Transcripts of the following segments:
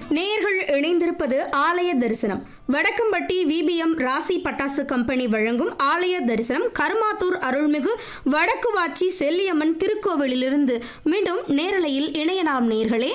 நேயர்கள் இணைந்திருப்பது ஆலய தரிசனம் வடக்கம்பட்டி விபிஎம் ராசி பட்டாசு கம்பெனி வழங்கும் ஆலய தரிசனம் கருமாத்தூர் அருள்மிகு வடக்கு வாச்சி செல்லியம்மன் திருக்கோவிலிலிருந்து மீண்டும் நேரலையில் இணையலாம் நேர்களே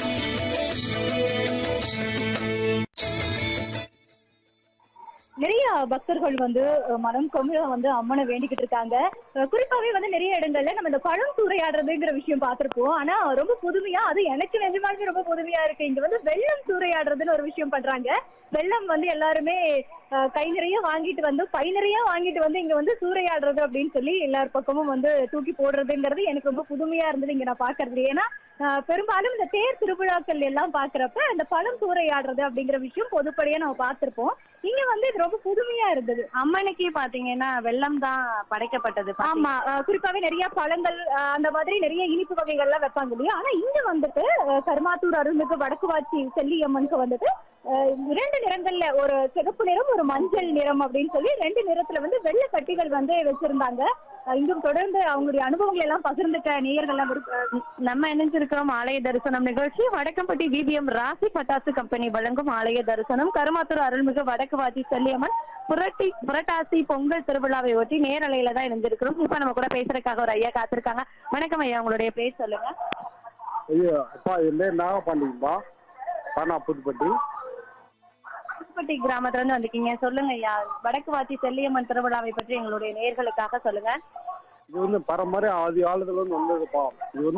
நிறைய பக்தர்கள் வந்து அஹ், மனம் கொமிழ வந்து அம்மனை வேண்டிக்கிட்டு இருக்காங்க அஹ், குறிப்பாவே வந்து நிறைய இடங்கள்ல நம்ம இந்த பழம் சூறையாடுறதுங்கிற விஷயம் பார்த்திருப்போம் ஆனா ரொம்ப புதுமையா அது எனக்கு நிஜமாலுமே ரொம்ப புதுமையா இருக்கு இங்க வந்து வெள்ளம் சூறையாடுறதுன்னு ஒரு விஷயம் பண்றாங்க வெள்ளம் வந்து எல்லாருமே அஹ், கை நிறைய வாங்கிட்டு வந்து பை நிறைய வாங்கிட்டு வந்து இங்க வந்து சூறையாடுறது அப்படின்னு சொல்லி எல்லார் பக்கமும் வந்து தூக்கி போடுறதுங்கிறது எனக்கு ரொம்ப புதுமையா இருந்தது இங்க நான் பாக்குறது ஏன்னா அஹ், பெரும்பாலும் இந்த தேர் திருவிழாக்கள் எல்லாம் பாக்குறப்ப இந்த பழம் சூறையாடுறது அப்படிங்கிற விஷயம் பொதுப்படியா நம்ம பார்த்திருப்போம் இங்க வந்து இது ரொம்ப புதுமையா இருந்தது அம்மனுக்கு பாத்தீங்கன்னா வெள்ளம் தான் படைக்கப்பட்டது ஆமா அஹ் குறிப்பாவே நிறைய பழங்கள் அஹ் அந்த மாதிரி நிறைய இனிப்பு வகைகள்லாம் வைப்பாங்க இல்லையா ஆனா இங்க வந்துட்டு அஹ் கருமாத்தூர் அருள்மிகு வடக்குவாச்சி செல்லியம்மனுக்கு வந்துட்டு அஹ் இரண்டு நிறங்கள்ல ஒரு சிகப்பு நிறம் ஒரு மஞ்சள் நிறம் அப்படின்னு சொல்லி ரெண்டு நிறத்துல வந்து வெள்ளை கட்டிகள் வந்து வச்சிருந்தாங்க அஹ் இங்கும் தொடர்ந்து அவங்களுடைய அனுபவங்களை எல்லாம் பகிர்ந்துக்க நேயர்கள்லாம் விருப்ப- நம்ம இணைஞ்சிருக்கிறோம் ஆலய தரிசனம் நிகழ்ச்சி வடக்கம்பட்டி விபிஎம் ராசி பட்டாசு கம்பெனி வழங்கும் ஆலய தரிசனம் கருமாத்தூர் அருள்மிகு வடக்கு வாத்தி செல்லியம்மன் புரட்டி புரட்டாசி பொங்கல் திருவிழாவை ஒட்டி நேரலையில தான் இணைஞ்சிருக்கிறோம் இப்ப நம்ம கூட பேசுறதுக்காக ஒரு ஐயா காத்திருக்காங்க வணக்கம் ஐயா உங்களுடைய பேர் சொல்லுங்க ஐயோ அப்பா என் பேர் நாகபாண்டிங்கப்பா பானா புதுப்பட்டி புதுப்பட்டி கிராமத்துல இருந்து வந்திருக்கீங்க சொல்லுங்க ஐயா வடக்கு வாத்தி செல்லியம்மன் திருவிழாவை பற்றி எங்களுடைய நேர்களுக்காக சொல்லுங்க இது வந்து பரம்பரை ஆதி காலத்துல வந்து வந்ததுப்பா இது வந்து